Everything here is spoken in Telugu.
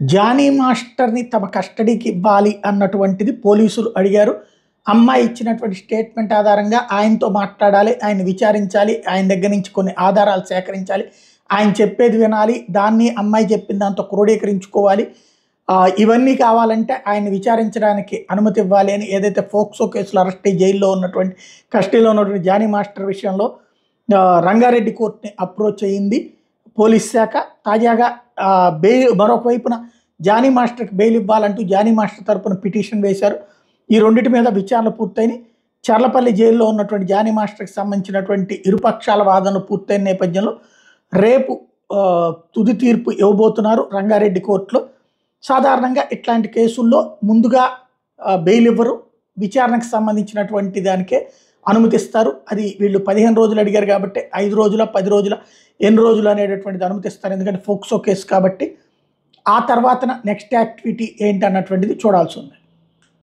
జానీ మాస్టర్ని తమ కస్టడీకి ఇవ్వాలి అన్నటువంటిది పోలీసులు అడిగారు అమ్మాయి ఇచ్చినటువంటి స్టేట్మెంట్ ఆధారంగా ఆయనతో మాట్లాడాలి ఆయన విచారించాలి ఆయన దగ్గర నుంచి కొన్ని ఆధారాలు సేకరించాలి ఆయన చెప్పేది వినాలి దాన్ని అమ్మాయి చెప్పిన దాంతో క్రోడీకరించుకోవాలి ఆ, ఇవన్నీ కావాలంటే ఆయన విచారించడానికి అనుమతి ఇవ్వాలి అని ఏదైతే ఫోక్సో కేసులో అరెస్ట్ అయ్యి జైల్లో ఉన్నటువంటి కస్టడీలో ఉన్నటువంటి జానీ మాస్టర్ విషయంలో ఆ, రంగారెడ్డి కోర్టుని అప్రోచ్ అయ్యింది పోలీస్ శాఖ తాజాగా ఆ, బెయిల్ మరొక వైపున జానీ మాస్టర్కి బెయిల్ ఇవ్వాలంటూ జానీ మాస్టర్ తరపున పిటిషన్ వేశారు ఈ రెండింటి మీద విచారణ పూర్తయినాయి చర్లపల్లి జైల్లో ఉన్నటువంటి జానీ మాస్టర్కి సంబంధించినటువంటి ఇరుపక్షాల వాదనలు పూర్తయిన నేపథ్యంలో రేపు ఆ, తుది తీర్పు ఇవ్వబోతున్నారు రంగారెడ్డి కోర్టులో సాధారణంగా ఇట్లాంటి కేసుల్లో ముందుగా ఆ, బెయిల్ ఇవ్వరు విచారణకు సంబంధించినటువంటి దానికే అనుమతిస్తారు అది వీళ్ళు పదిహేను రోజులు అడిగారు కాబట్టి ఐదు రోజుల పది రోజుల ఎన్ని రోజులు అనేటటువంటిది అనుమతిస్తారు ఎందుకంటే ఫోక్సో కేసు కాబట్టి ఆ తర్వాతన నెక్స్ట్ యాక్టివిటీ ఏంటి అన్నటువంటిది చూడాల్సి ఉంది